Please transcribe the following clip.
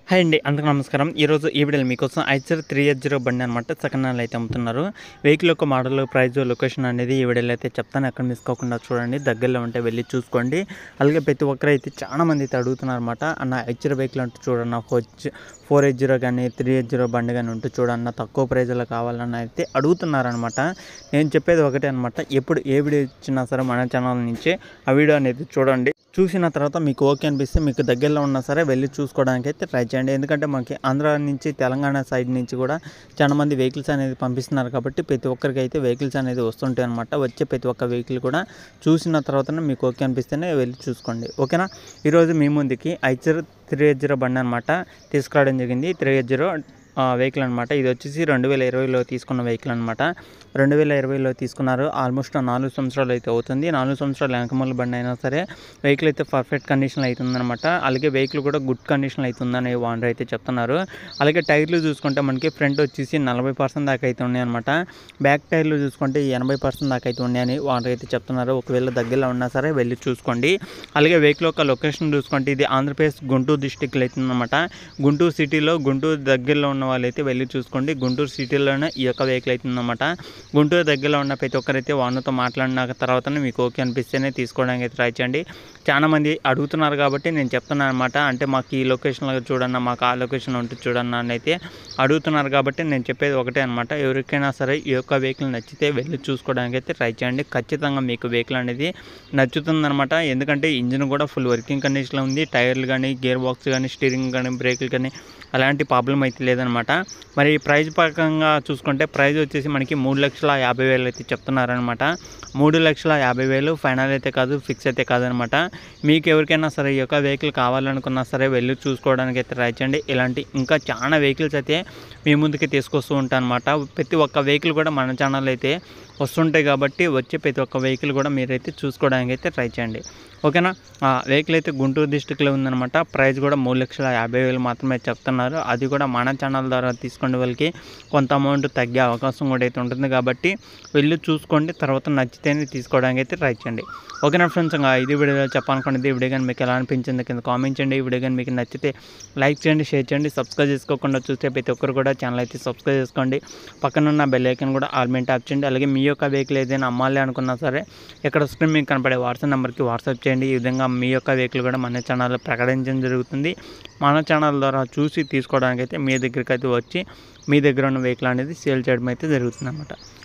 hi అండి అందరికీ నమస్కారం ఈరోజు ఈ వీడియోలో మీకోసం ఐచర్ త్రీ ఎయిట్ జీరో బండి అనమాట సెకండ్ హ్యాండ్ అయితే అమ్ముతున్నారు వెహికల్ యొక్క మోడల్ ప్రైస్ లొకేషన్ అనేది ఈ వీడియోలో అయితే చెప్తాను ఎక్కడ మిస్ కాకుండా చూడండి దగ్గరలో ఉంటే వెళ్ళి చూసుకోండి అలాగే ప్రతి ఒక్కరు అయితే చాలా మంది అయితే అడుగుతున్నారు అనమాట అన్న ఐచర్ వెహికల్ అంటే చూడన్న ఫోర్ ఫోర్ ఎయిట్ జీరో కానీ త్రీ ఎయిట్ జీరో బండి కానీ ఉంటే చూడన్న తక్కువ ప్రైజ్లో కావాలని అయితే అడుగుతున్నారనమాట నేను చెప్పేది ఒకటే అనమాట ఎప్పుడు ఏ వీడియో ఇచ్చినా సరే మన ఛానల్ నుంచి ఆ వీడియో అనేది చూడండి చూసిన తర్వాత మీకు ఓకే అనిపిస్తే మీకు దగ్గరలో ఉన్నా సరే వెళ్ళి చూసుకోవడానికి అయితే ట్రై చేయండి ఎందుకంటే మనకి ఆంధ్ర నుంచి తెలంగాణ సైడ్ నుంచి కూడా చాలా మంది వెహికల్స్ అనేది పంపిస్తున్నారు కాబట్టి ప్రతి ఒక్కరికి అయితే వెహికల్స్ అనేది వస్తుంటాయి అనమాట వచ్చే ప్రతి ఒక్క వెహికల్ కూడా చూసిన తర్వాతనే మీకు ఓకే అనిపిస్తేనే వెళ్ళి చూసుకోండి ఓకేనా ఈరోజు మీ ముందుకి ఐచర్ త్రీ ఎయిట్ జీరో బండి అనమాట తీసుకురావడం జరిగింది త్రీ ఎయిట్ జీరో వెహికల్ అనమాట ఇది వచ్చేసి రెండు వేల ఇరవైలో తీసుకున్న వెహికల్ అనమాట రెండు వేల ఇరవైలో తీసుకున్నారు ఆల్మోస్ట్ నాలుగు సంవత్సరాలు అయితే అవుతుంది నాలుగు సంవత్సరాలు వెనకమల్ల బండి అయినా సరే వెహికల్ అయితే పర్ఫెక్ట్ కండిషన్లో అవుతుందన్నమాట అలాగే వెహికల్ కూడా గుడ్ కండిషన్లో అవుతుందని ఓనర్ అయితే చెప్తున్నారు అలాగే టైర్లు చూసుకుంటే మనకి ఫ్రంట్ వచ్చేసి నలభై పర్సెంట్ దాకా అయితే ఉన్నాయి అనమాట బ్యాక్ టైర్లు చూసుకుంటే ఎనభై పర్సెంట్ దాకా అయితే ఉన్నాయని ఓనర్ అయితే చెప్తున్నారు ఒకవేళ దగ్గరలో ఉన్నా సరే వెళ్ళి చూసుకోండి అలాగే వెహికల్ యొక్క లొకేషన్ చూసుకుంటే ఇది ఆంధ్రప్రదేశ్ గుంటూరు డిస్టిక్లో అవుతుందన్నమాట గుంటూరు సిటీలో గుంటూరు దగ్గరలో ఉన్న వాళ్ళైతే వెళ్ళి చూసుకోండి గుంటూరు సిటీలోనే ఈ యొక్క వెహికల్ అవుతుందన్నమాట గుంటూరు దగ్గరలో ఉన్న ప్రతి ఒక్కరైతే ఓనర్తో మాట్లాడిన తర్వాతనే మీకు ఓకే అనిపిస్తేనే తీసుకోవడానికి అయితే ట్రై చేయండి చాలా మంది అడుగుతున్నారు కాబట్టి నేను చెప్తున్నాను అనమాట అంటే మాకు ఈ లొకేషన్లో చూడన్నా మాకు ఆ లొకేషన్ ఉంటుంది చూడన్నా అని అయితే అడుగుతున్నారు కాబట్టి నేను చెప్పేది ఒకటే అనమాట ఎవరికైనా సరే ఈ యొక్క వెహికల్ నచ్చితే వెళ్ళి చూసుకోవడానికి అయితే ట్రై చేయండి ఖచ్చితంగా మీకు వెహికల్ అనేది నచ్చుతుందనమాట ఎందుకంటే ఇంజిన్ కూడా ఫుల్ వర్కింగ్ కండిషన్లో ఉంది టైర్లు కానీ గేర్ బాక్స్ కానీ స్టీరింగ్ కానీ బ్రేకులు కానీ అలాంటి ప్రాబ్లం అయితే లేదనమాట మరి ప్రైజ్ పరంగా చూసుకుంటే ప్రైజ్ వచ్చేసి మనకి మూడు లక్షల యాభై వేలు అయితే చెప్తున్నారనమాట మూడు లక్షల యాభై వేలు ఫైనల్ అయితే కాదు ఫిక్స్ అయితే కాదనమాట మీకు ఎవరికైనా సరే ఈ యొక్క వెహికల్ కావాలనుకున్నా సరే వెళ్ళి చూసుకోవడానికి అయితే ట్రై చేయండి ఇలాంటి ఇంకా చాలా వెహికల్స్ అయితే మీ ముందుకి తీసుకొస్తూ ఉంటాను అనమాట ప్రతి ఒక్క వెహికల్ కూడా మన ఛానల్ అయితే వస్తుంటాయి కాబట్టి వచ్చే ప్రతి ఒక్క వెహికల్ కూడా మీరైతే చూసుకోవడానికి అయితే ట్రై చేయండి ఓకేనా ఆ వెహికల్ అయితే గుంటూరు డిస్టిక్లో ఉందన్నమాట ప్రైస్ కూడా మూడు లక్షల యాభై వేలు మాత్రమే చెప్తున్నారు అది కూడా మన ఛానల్ ద్వారా తీసుకునే వాళ్ళకి కొంత అమౌంట్ తగ్గే అవకాశం కూడా అయితే ఉంటుంది కాబట్టి వెళ్ళి చూసుకోండి తర్వాత నచ్చితేనే తీసుకోవడానికి అయితే ట్రై చేయండి ఓకేనా ఫ్రెండ్స్ ఇంకా ఇది వీడియో చెప్పాలనుకున్నది ఈ వీడియో కానీ మీకు ఎలా అనిపించింది కింద కామెంట్ చేయండి ఈ వీడియో కానీ మీకు నచ్చితే లైక్ చేయండి షేర్ చేయండి సబ్స్క్రైబ్ చేసుకోకుండా చూస్తే ప్రతి ఒక్కరు కూడా ఛానల్ అయితే సబ్స్క్రైబ్ చేసుకోండి పక్కనున్న బెల్ ఐకన్ కూడా ఆల్మెంట్ ట్యాప్ చేయండి అలాగే మీ యొక్క వెహికల్ ఏదైనా అమ్మాలి అనుకున్నా సరే ఇక్కడ స్క్రీన్ మీకు కనపడే వాట్సాప్ నెంబర్కి వాట్సాప్ చేయండి ఈ విధంగా మీ యొక్క వెహికల్ కూడా మన ఛానల్లో ప్రకటించడం జరుగుతుంది మన ఛానల్ ద్వారా చూసి తీసుకోవడానికి అయితే మీ దగ్గరికి అయితే వచ్చి మీ దగ్గర ఉన్న వెహికల్ అనేది సేల్ చేయడం అయితే జరుగుతుంది అనమాట